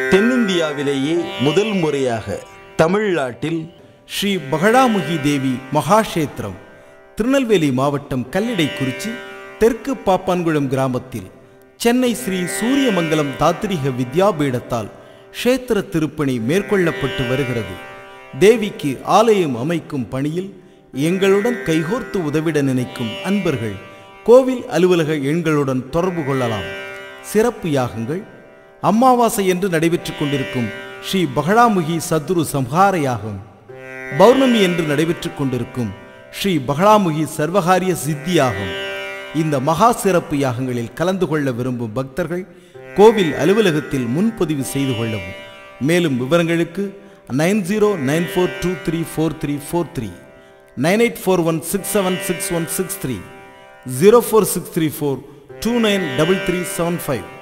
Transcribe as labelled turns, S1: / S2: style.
S1: தென்னிந்தியாவிலேயே முதல் முறையாக தமிழ்நாட்டில்
S2: ஸ்ரீ பகடாமுகி தேவி மகாஷேத்திரம் திருநெல்வேலி மாவட்டம் கல்லிடைக்குறிச்சி தெற்கு பாப்பான்குளம் கிராமத்தில் சென்னை ஸ்ரீ சூரியமங்கலம் தாத்ரீக வித்யாபீடத்தால் க்ஷேத்திர திருப்பணி மேற்கொள்ளப்பட்டு வருகிறது தேவிக்கு ஆலயம் அமைக்கும் பணியில் எங்களுடன் கைகோர்த்து உதவிட நினைக்கும் அன்பர்கள் கோவில் அலுவலக எண்களுடன் தொடர்பு கொள்ளலாம் சிறப்பு யாகங்கள் அமாவாசை என்று நடைபெற்றுக் கொண்டிருக்கும் ஸ்ரீ பகடாமுகி சத்ரு சம்ஹார யாகம் பௌர்ணமி என்று நடைபெற்றுக் கொண்டிருக்கும் ஸ்ரீ பகடாமுகி சர்வகாரிய சித்தி யாகம் இந்த மகா சிறப்பு யாகங்களில் கலந்து கொள்ள விரும்பும் பக்தர்கள் கோவில் அலுவலகத்தில் முன்பதிவு செய்து கொள்ளவும் மேலும் விவரங்களுக்கு nine zero nine four two three four three four three nine eight four one six seven six one six three zero four six three four two nine double three seven five